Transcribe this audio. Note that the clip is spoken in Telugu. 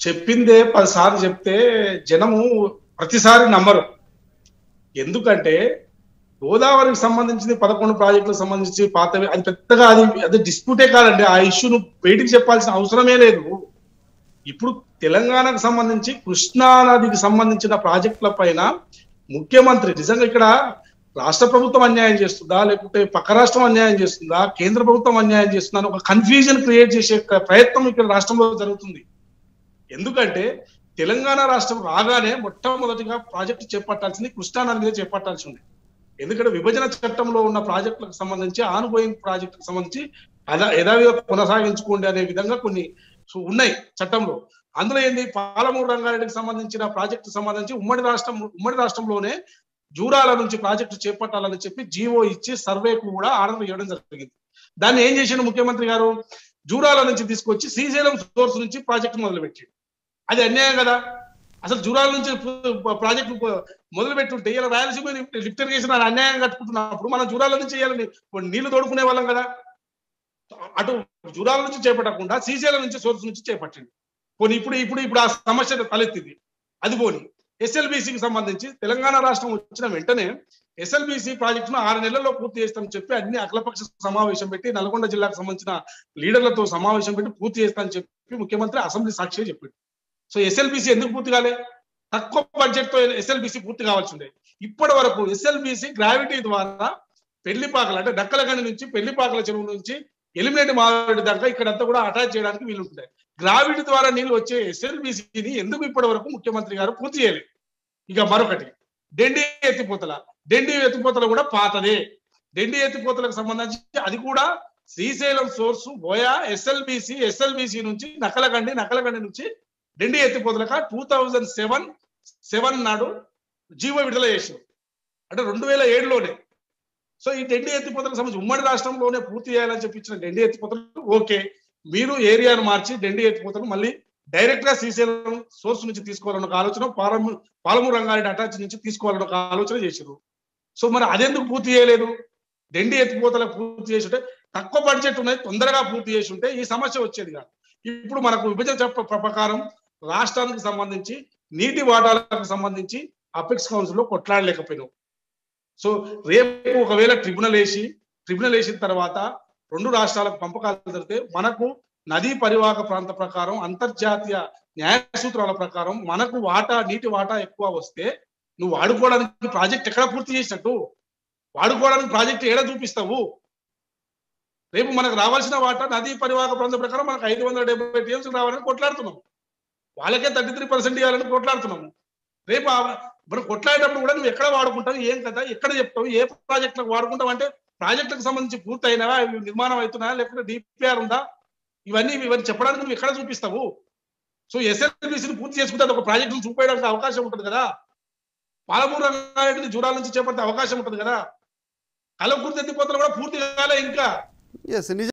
చెప్పిందే పదిసార్లు చెప్తే జనము ప్రతిసారి నమ్మరు ఎందుకంటే గోదావరికి సంబంధించింది పదకొండు ప్రాజెక్టులకు సంబంధించి పాతవి అది పెద్దగా అది అది డిస్ప్యూటే కాదండి ఆ ఇష్యూను బయటికి చెప్పాల్సిన అవసరమే లేదు ఇప్పుడు తెలంగాణకు సంబంధించి కృష్ణా నదికి సంబంధించిన ప్రాజెక్టుల పైన ముఖ్యమంత్రి నిజంగా ఇక్కడ రాష్ట్ర ప్రభుత్వం అన్యాయం చేస్తుందా లేకపోతే పక్క రాష్ట్రం అన్యాయం చేస్తుందా కేంద్ర ప్రభుత్వం అన్యాయం చేస్తుందా అని ఒక కన్ఫ్యూజన్ క్రియేట్ చేసే ప్రయత్నం ఇక్కడ రాష్ట్రంలో జరుగుతుంది ఎందుకంటే తెలంగాణ రాష్ట్రం రాగానే మొట్టమొదటిగా ప్రాజెక్టు చేపట్టాల్సింది కృష్ణా నది మీద చేపట్టాల్సి ఉంది ఎందుకంటే విభజన చట్టంలో ఉన్న ప్రాజెక్టులకు సంబంధించి ఆన్గోయింగ్ ప్రాజెక్టులకు సంబంధించి అదా యథావిధ కొనసాగించుకోండి అనే విధంగా కొన్ని సు- ఉన్నాయి చట్టంలో అందులో ఏంది పాలమూరు రంగారెడ్డికి సంబంధించిన ప్రాజెక్టు సంబంధించి ఉమ్మడి రాష్ట్రం ఉమ్మడి రాష్ట్రంలోనే జూరాల నుంచి ప్రాజెక్టు చేపట్టాలని చెప్పి జీవో ఇచ్చి సర్వేకు కూడా ఆర్డర్ ఇవ్వడం జరిగింది దాన్ని ఏం చేసిండు ముఖ్యమంత్రి గారు జూరాల నుంచి తీసుకొచ్చి శ్రీశైలం సోర్స్ నుంచి ప్రాజెక్టు మొదలుపెట్టాడు అది అన్యాయం కదా అసలు జూరాల నుంచి ప- ప్రాజెక్టు ప- మొదలు పెట్టుంటే ఇలా రాయలసీమ లిఫ్ట్ ఇరిగేషన్ అని అన్యాయం కట్టుకుంటున్నప్పుడు మనం జూరాల నుంచి చేయాలని నీళ్లు తోడుకునే వాళ్ళం కదా అటు జూరాల నుంచి చేపట్టకుండా శ్రీశైలం నుంచి సోర్స్ నుంచి చేపట్టండి పోనీ ఇప్పుడు ఇప్పుడు ఇప్పుడు ఆ సమస్య తలెత్తింది అది పోని ఎస్ఎల్బిసికి సంబంధించి తెలంగాణ రాష్ట్రం వచ్చిన వెంటనే ఎస్ఎల్బిసి ప్రాజెక్టును ఆరు నెలల్లో పూర్తి చేస్తామని చెప్పి అన్ని అఖిలపక్ష సమావేశం పెట్టి నల్గొండ జిల్లాకు సంబంధించిన లీడర్లతో సమావేశం పెట్టి పూర్తి చేస్తామని చెప్పి ముఖ్యమంత్రి అసెంబ్లీ సాక్షిగా చెప్పాడు సో ఎస్ఎల్బిసి ఎందుకు పూర్తి కాలే తక్కువ బడ్జెట్ తో ఎస్ఎల్బిసి పూర్తి కావాల్సి ఉండే ఇప్పటి వరకు ఎస్ఎల్బిసి గ్రావిటీ ద్వారా పెళ్లిపాకలు అంటే డక్కలగండి నుంచి పెళ్లిపాకల చెరువు నుంచి ఎలిమినేట్ మారేడు దాకా ఇక్కడంతా కూడా అటాచ్ చేయడానికి వీలుంటుంది గ్రావిటీ ద్వారా నీళ్లు వచ్చే ఎస్ఎల్బిసిని ఎందుకు ఇప్పటి వరకు ముఖ్యమంత్రి గారు పూర్తి చేయలేదు ఇక మరొకటి డెండి ఎత్తిపోతల డెండి ఎత్తిపోతల కూడా పాతదే డెండి ఎత్తిపోతలకు సంబంధించి అది కూడా శ్రీశైలం సోర్స్ బోయా ఎస్ఎల్బిసి ఎస్ఎల్బిసి నుంచి నకలగండి నకలగండి నుంచి డెండి ఎత్తిపోతలక టూ థౌజండ్ సెవెన్ సెవెన్ నాడు జీవో విడుదల చేసారు అంటే రెండు వేల ఏడులోనే సో ఈ డెండి ఎత్తిపోతలకు సంబంధించి ఉమ్మడి రాష్ట్రంలోనే పూర్తి చేయాలని చెప్పి ఇచ్చిన డెండి ఎత్తిపోతలు ఓకే మీరు ఏరియాను మార్చి డెండి ఎత్తిపోతలు మళ్ళీ డైరెక్ట్ గా శ్రీశైలం సోర్స్ నుంచి తీసుకోవాలన్న ఒక ఆలోచన పాలమూరు పాలమూరు రంగారెడ్డి అటాచ్ నుంచి తీసుకోవాలన్న ఒక ఆలోచన చేశారు సో మరి అదెందుకు పూర్తి చేయలేదు డెండి ఎత్తిపోతలకు పూర్తి చేసి ఉంటే తక్కువ బడ్జెట్ ఉన్నది తొందరగా పూర్తి చేసి ఉంటే ఈ సమస్య వచ్చేది కాదు ఇప్పుడు మనకు విభజన చట్ట ప్రకారం రాష్ట్రానికి సంబంధించి నీటి వాటాలకు సంబంధించి అపెక్స్ కౌన్సిల్ లో కొట్లాడలేకపోయినావు సో రేపు ఒకవేళ ట్రిబ్యునల్ వేసి ట్రిబ్యునల్ వేసిన తర్వాత రెండు రాష్ట్రాలకు పంపకాలు జరిగితే మనకు నదీ పరివాహక ప్రాంత ప్రకారం అంతర్జాతీయ న్యాయ సూత్రాల ప్రకారం మనకు వాటా నీటి వాటా ఎక్కువ వస్తే నువ్వు వాడుకోవడానికి ప్రాజెక్ట్ ఎక్కడ పూర్తి చేసినట్టు వాడుకోవడానికి ప్రాజెక్ట్ ఏడ చూపిస్తావు రేపు మనకు రావాల్సిన వాటా నదీ పరివాహక ప్రాంత ప్రకారం మనకు ఐదు వందల డెబ్బై టీఎంసీ రావాలని కొట్లాడుతున్నాం వాళ్ళకే థర్టీ త్రీ పర్సెంట్ ఇవ్వాలని కొట్లాడుతున్నాము రేపు ఆ- మనం కొట్లాడేటప్పుడు కూడా నువ్వు ఎక్కడ వాడుకుంటావు ఏం కదా ఎక్కడ చెప్తావు ఏ ప్రాజెక్టులకు వాడుకుంటావు అంటే ప్రాజెక్టులకు సంబంధించి పూర్తి అయినావా ఇవి నిర్మాణం అవుతున్నాయా లేకపోతే డిపిఆర్ ఉందా ఇవన్నీ ఇవన్నీ చెప్పడానికి నువ్వు ఎక్కడ చూపిస్తావు సో ఎస్ఎల్బిసిని పూర్తి చేసుకుంటే అది ఒక ప్రాజెక్టును చూపేయడానికి అవకాశం ఉంటుంది కదా పాలమూరు రంగారెడ్డిని జూరాల నుంచి చేపట్టే అవకాశం ఉంటుంది కదా కలవకూర్తి ఎత్తిపోతలు కూడా పూర్తి కాలే ఇంకా ఎస్ నిజ